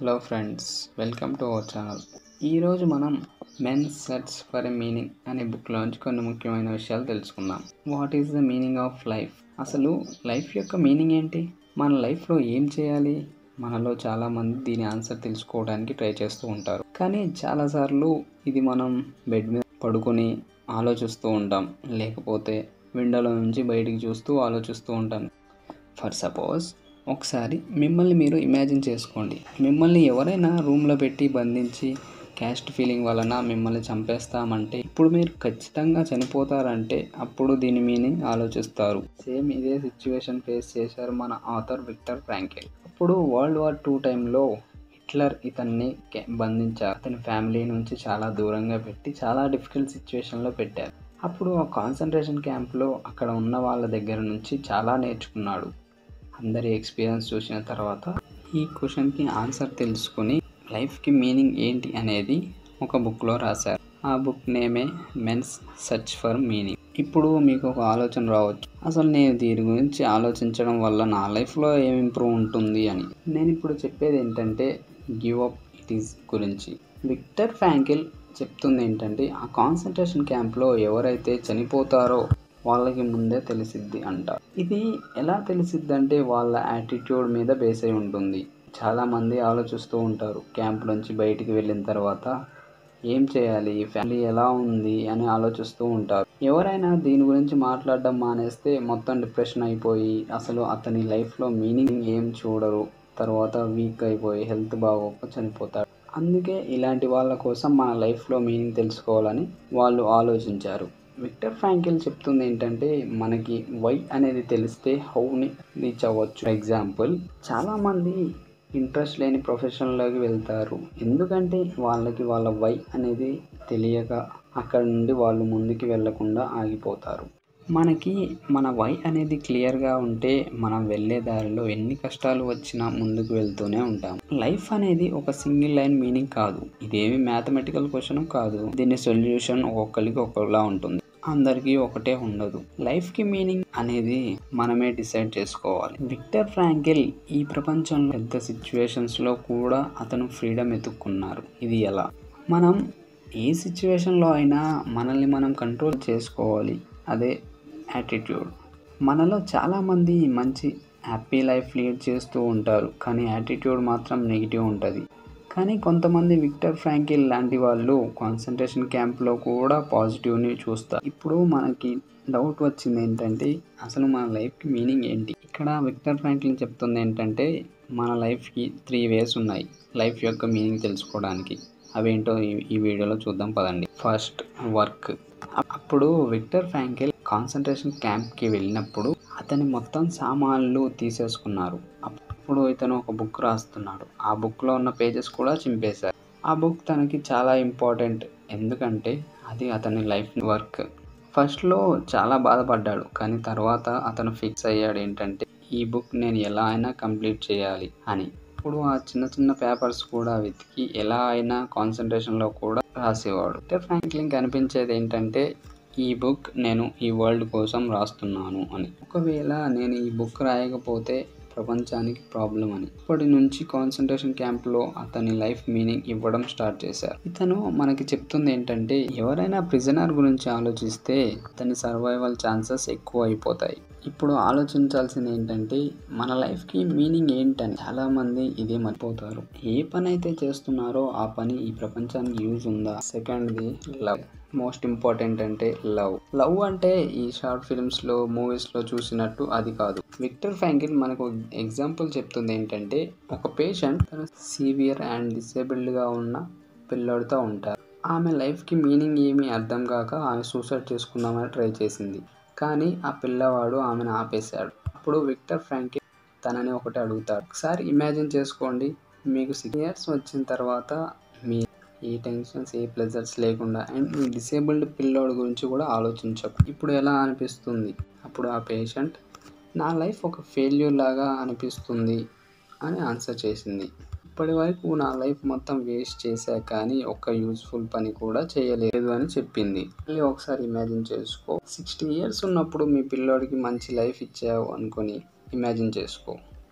hello friends welcome to our channel ఈరోజు మనం men's search for a meaning అనే బుక్లోంచి కొన్ని ముఖ్యమైన విషయాలు తెలుసుకుందాం what is the meaning of life అసలు లైఫ్ యొక్క మీనింగ్ ఏంటి మన లైఫ్లో ఏం చేయాలి మనలో చాలామంది దీని ఆన్సర్ తెలుసుకోవడానికి ట్రై చేస్తూ ఉంటారు కానీ చాలాసార్లు ఇది మనం బెడ్ మీద పడుకొని ఆలోచిస్తూ ఉంటాం లేకపోతే విండోలో నుంచి బయటికి చూస్తూ ఆలోచిస్తూ ఉంటాం ఫర్ సపోజ్ ఒకసారి మిమ్మల్ని మీరు ఇమాజిన్ చేసుకోండి మిమ్మల్ని ఎవరైనా రూమ్లో పెట్టి బంధించి క్యాస్ట్ ఫీలింగ్ వలన మిమ్మల్ని చంపేస్తామంటే ఇప్పుడు మీరు ఖచ్చితంగా చనిపోతారంటే అప్పుడు దీని మీనింగ్ ఆలోచిస్తారు సేమ్ ఇదే సిచ్యువేషన్ ఫేస్ చేశారు మన ఆథర్ విక్టర్ ఫ్రాంకెల్ అప్పుడు వరల్డ్ వార్ టూ టైంలో హిట్లర్ ఇతన్ని కే- బంధించారు అతని ఫ్యామిలీ నుంచి చాలా దూరంగా పెట్టి చాలా డిఫికల్ట్ సిచ్యువేషన్లో పెట్టారు అప్పుడు ఆ కాన్సన్ట్రేషన్ క్యాంప్లో అక్కడ ఉన్న వాళ్ళ దగ్గర నుంచి చాలా నేర్చుకున్నాడు అందరి ఎక్స్పీరియన్స్ చూసిన తర్వాత ఈ క్వశ్చన్కి ఆన్సర్ తెలుసుకుని లైఫ్కి మీనింగ్ ఏంటి అనేది ఒక బుక్లో రాశారు ఆ బుక్ నేమే మెన్స్ సర్చ్ ఫర్ మీనింగ్ ఇప్పుడు మీకు ఒక ఆలోచన రావచ్చు అసలు నేను దీని గురించి ఆలోచించడం వల్ల నా లైఫ్లో ఏం ఇంప్రూవ్ ఉంటుంది అని నేను ఇప్పుడు చెప్పేది ఏంటంటే గివ్ అప్ ఇట్ ఈస్ గురించి విక్టర్ ఫ్యాంకిల్ చెప్తుంది ఏంటంటే ఆ కాన్సన్ట్రేషన్ క్యాంప్లో ఎవరైతే చనిపోతారో వాళ్ళకి ముందే తెలిసిద్ది అంట ఇది ఎలా తెలిసిద్ది అంటే వాళ్ళ యాటిట్యూడ్ మీద బేస్ అయి ఉంటుంది చాలామంది ఆలోచిస్తూ ఉంటారు క్యాంప్ నుంచి బయటికి వెళ్ళిన తర్వాత ఏం చేయాలి ఫ్యామిలీ ఎలా ఉంది అని ఆలోచిస్తూ ఉంటారు ఎవరైనా దీని గురించి మాట్లాడడం మానేస్తే మొత్తం డిప్రెషన్ అయిపోయి అసలు అతని లైఫ్లో మీనింగ్ ఏం చూడరు తర్వాత వీక్ అయిపోయి హెల్త్ బాగోక చనిపోతాడు అందుకే ఇలాంటి వాళ్ళ కోసం మన లైఫ్లో మీనింగ్ తెలుసుకోవాలని వాళ్ళు ఆలోచించారు విక్టర్ ఫ్రాంకిల్ చెప్తుంది ఏంటంటే మనకి వై అనేది తెలిస్తే హౌని రీచ్ అవ్వచ్చు ఫర్ ఎగ్జాంపుల్ చాలామంది ఇంట్రెస్ట్ లేని ప్రొఫెషన్లోకి వెళ్తారు ఎందుకంటే వాళ్ళకి వాళ్ళ వై అనేది తెలియక అక్కడ నుండి వాళ్ళు ముందుకు వెళ్ళకుండా ఆగిపోతారు మనకి మన వై అనేది క్లియర్గా ఉంటే మనం వెళ్ళే దారిలో ఎన్ని కష్టాలు వచ్చినా ముందుకు వెళ్తూనే ఉంటాం లైఫ్ అనేది ఒక సింగిల్ లైన్ మీనింగ్ కాదు ఇదేమి మ్యాథమెటికల్ క్వశ్చన్ కాదు దీని సొల్యూషన్ ఒక్కొక్కరికి ఒక్కొక్కలా ఉంటుంది అందరికీ ఒకటే ఉండదు లైఫ్కి మీనింగ్ అనేది మనమే డిసైడ్ చేసుకోవాలి విక్టర్ ఫ్రాంకిల్ ఈ ప్రపంచంలో పెద్ద సిచ్యువేషన్స్లో కూడా అతను ఫ్రీడమ్ ఎత్తుక్కున్నారు ఇది ఎలా మనం ఏ సిచ్యువేషన్లో అయినా మనల్ని మనం కంట్రోల్ చేసుకోవాలి అదే యాటిట్యూడ్ మనలో చాలామంది మంచి హ్యాపీ లైఫ్ లీడ్ చేస్తూ ఉంటారు కానీ యాటిట్యూడ్ మాత్రం నెగిటివ్ ఉంటుంది కానీ కొంతమంది విక్టర్ ఫ్రాంకిల్ లాంటి వాళ్ళు కాన్సన్ట్రేషన్ క్యాంప్లో కూడా పాజిటివ్ని చూస్తారు ఇప్పుడు మనకి డౌట్ వచ్చింది ఏంటంటే అసలు మన లైఫ్కి మీనింగ్ ఏంటి ఇక్కడ విక్టర్ ఫ్రాంక్లిన్ చెప్తుంది ఏంటంటే మన లైఫ్కి త్రీ వేస్ ఉన్నాయి లైఫ్ యొక్క మీనింగ్ తెలుసుకోవడానికి అవేంటో ఈ- ఈ వీడియోలో చూద్దాం పదండి ఫస్ట్ వర్క్ అప్పుడు విక్టర్ ఫ్రాంకిల్ కాన్సన్ట్రేషన్ క్యాంప్కి వెళ్ళినప్పుడు అతని మొత్తం సామాన్లు తీసేసుకున్నారు అప్పుడు ఇతను ఒక బుక్ రాస్తున్నాడు ఆ బుక్లో ఉన్న పేజెస్ కూడా చింపేశారు ఆ బుక్ తనకి చాలా ఇంపార్టెంట్ ఎందుకంటే అది అతని లైఫ్ వర్క్ ఫస్ట్లో చాలా బాధపడ్డాడు కానీ తర్వాత అతను ఫిక్స్ అయ్యాడు ఏంటంటే ఈ బుక్ నేను ఎలా అయినా కంప్లీట్ చేయాలి అని ఇప్పుడు ఆ చిన్న చిన్న పేపర్స్ కూడా వెతికి ఎలా అయినా కాన్సన్ట్రేషన్లో కూడా రాసేవాడు విక్టర్ ఫ్రాంక్లిన్ కనిపించేది ఏంటంటే ఈ బుక్ నేను ఈ వరల్డ్ కోసం రాస్తున్నాను అని ఒకవేళ నేను ఈ బుక్ రాయకపోతే ప్రపంచానికి ప్రాబ్లం అని ఇప్పటి నుంచి కాన్సన్ట్రేషన్ క్యాంప్లో అతని లైఫ్ మీనింగ్ ఇవ్వడం స్టార్ట్ చేశారు ఇతను మనకి చెప్తుంది ఏంటంటే ఎవరైనా ప్రిజనర్ గురించి ఆలోచిస్తే అతని సర్వైవల్ ఛాన్సెస్ ఎక్కువ అయిపోతాయి ఇప్పుడు ఆలోచించాల్సింది ఏంటంటే మన లైఫ్కి మీనింగ్ ఏంటని చాలామంది ఇదే మర్చిపోతారు ఏ పని అయితే చేస్తున్నారో ఆ పని ఈ ప్రపంచానికి యూజ్ ఉందా సెకండ్ది లవ్ మోస్ట్ ఇంపార్టెంట్ అంటే లవ్ లవ్ అంటే ఈ షార్ట్ ఫిల్మ్స్లో మూవీస్లో చూసినట్టు అది కాదు విక్టర్ ఫ్యాంకిల్ మనకు ఎగ్జాంపుల్ చెప్తుంది ఏంటంటే ఒక పేషెంట్ తన సివియర్ అండ్ డిసేబుల్డ్గా ఉన్న పిల్లోడితో ఉంటారు ఆమె లైఫ్కి మీనింగ్ ఏమీ అర్థం కాక ఆమె సూసైడ్ చేసుకుందామని ట్రై చేసింది కానీ ఆ పిల్లవాడు ఆమెను ఆపేశాడు అప్పుడు విక్టర్ ఫ్రాంకిల్ తనని ఒకటి అడుగుతాడు ఒకసారి ఇమాజిన్ చేసుకోండి మీకు సిక్స్ ఇయర్స్ వచ్చిన తర్వాత మీ ఏ టెన్షన్స్ ఏ ప్లెజర్స్ లేకుండా అండ్ మీ డిసేబుల్డ్ పిల్లోడి గురించి కూడా ఆలోచించకు ఇప్పుడు ఎలా అనిపిస్తుంది అప్పుడు ఆ పేషెంట్ నా లైఫ్ ఒక ఫెయిల్యూర్ లాగా అనిపిస్తుంది అని ఆన్సర్ చేసింది ఇప్పటి వరకు నా లైఫ్ మొత్తం వేస్ట్ చేశా కానీ ఒక్క యూస్ఫుల్ పని కూడా చేయలేదు అని చెప్పింది మళ్ళీ ఒకసారి ఇమాజిన్ చేసుకో సిక్స్టీ ఇయర్స్ ఉన్నప్పుడు మీ పిల్లోడికి మంచి లైఫ్ ఇచ్చావు అనుకొని ఇమాజిన్ చేసుకో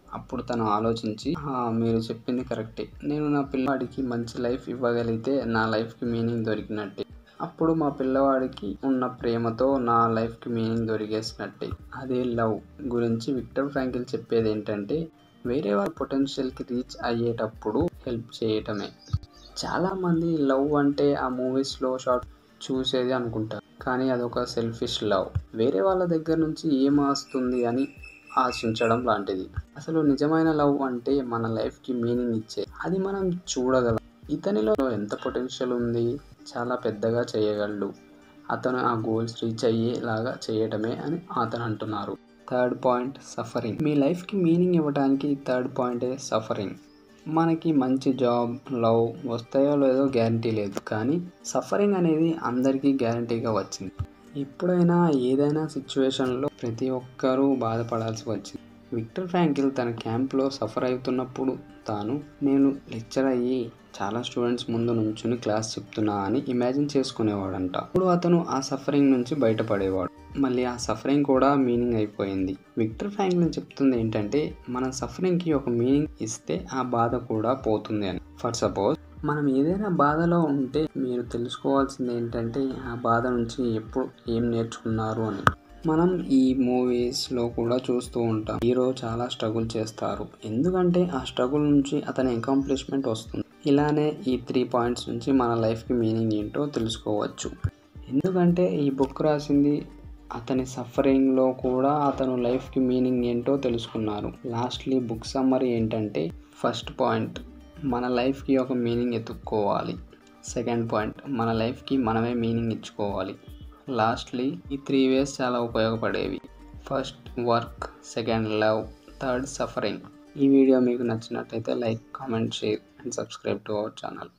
అప్పుడు తను ఆలోచించి "ఆ, మీరు చెప్పింది కరెక్టే నేను నా పిల్లవాడికి మంచి లైఫ్ ఇవ్వగలిగితే నా లైఫ్కి మీనింగ్ దొరికినట్టే అప్పుడు మా పిల్లవాడికి ఉన్న ప్రేమతో నా లైఫ్కి మీనింగ్ దొరికేసినట్టే అదే లవ్ గురించి విక్టర్ ఫ్రాంకిల్ చెప్పేది ఏంటంటే వేరే వాళ్ళ పొటెన్షియల్కి రీచ్ అయ్యేటప్పుడు హెల్ప్ చేయటమే చాలామంది లవ్ అంటే ఆ మూవీస్లో షార్ట్ చూసేది అనుకుంటారు కానీ అదొక సెల్ఫిష్ లవ్ వేరే వాళ్ళ దగ్గర నుంచి ఏం వస్తుంది అని ఆశించడం లాంటిది అసలు నిజమైన లవ్ అంటే మన లైఫ్కి మీనింగ్ ఇచ్చే అది మనం చూడగలం ఇతనిలో ఎంత పొటెన్షియల్ ఉంది చాలా పెద్దగా చేయగలడు అతను ఆ గోల్స్ రీచ్ అయ్యేలాగా చేయటమే అని అతను అంటున్నారు థర్డ్ పాయింట్ సఫరింగ్ మీ లైఫ్కి మీనింగ్ ఇవ్వడానికి థర్డ్ పాయింటే సఫరింగ్ మనకి మంచి జాబ్ లవ్ వస్తాయో లేదో గ్యారంటీ లేదు కానీ సఫరింగ్ అనేది అందరికీ గ్యారంటీగా వచ్చింది ఎప్పుడైనా ఏదైనా సిచ్యువేషన్లో ప్రతి ఒక్కరూ బాధపడాల్సి వచ్చింది విక్టర్ ఫ్రాంకిల్ తన క్యాంప్లో సఫర్ అవుతున్నప్పుడు తాను నేను లెక్చర్ అయ్యి చాలా స్టూడెంట్స్ ముందు నుంచుని క్లాస్ చెప్తున్నా అని ఇమాజిన్ చేసుకునేవాడంట అప్పుడు అతను ఆ సఫరింగ్ నుంచి బయటపడేవాడు మళ్ళీ ఆ సఫరింగ్ కూడా మీనింగ్ అయిపోయింది విక్టర్ ఫ్రాంక్లిన్ చెప్తుంది ఏంటంటే మన సఫరింగ్కి ఒక మీనింగ్ ఇస్తే ఆ బాధ కూడా పోతుంది అని ఫర్ సపోజ్ మనం ఏదైనా బాధలో ఉంటే మీరు తెలుసుకోవాల్సింది ఏంటంటే ఆ బాధ నుంచి ఎప్పుడు ఏం నేర్చుకున్నారు అని మనం ఈ మూవీస్లో కూడా చూస్తూ ఉంటాం హీరో చాలా స్ట్రగుల్ చేస్తారు ఎందుకంటే ఆ స్ట్రగుల్ నుంచి అతని అకాంప్లిష్మెంట్ వస్తుంది ఇలానే ఈ త్రీ పాయింట్స్ నుంచి మన లైఫ్కి మీనింగ్ ఏంటో తెలుసుకోవచ్చు ఎందుకంటే ఈ బుక్ రాసింది అతని సఫరింగ్లో కూడా అతను లైఫ్కి మీనింగ్ ఏంటో తెలుసుకున్నారు లాస్ట్లీ బుక్ సమ్మరీ ఏంటంటే ఫస్ట్ పాయింట్ మన లైఫ్కి ఒక మీనింగ్ ఎత్తుక్కోవాలి సెకండ్ పాయింట్ మన లైఫ్కి మనమే మీనింగ్ ఇచ్చుకోవాలి లాస్ట్లీ ఈ త్రీ వేస్ చాలా ఉపయోగపడేవి first work second love third suffering ఈ వీడియో మీకు నచ్చినట్లయితే like comment share and subscribe to our channel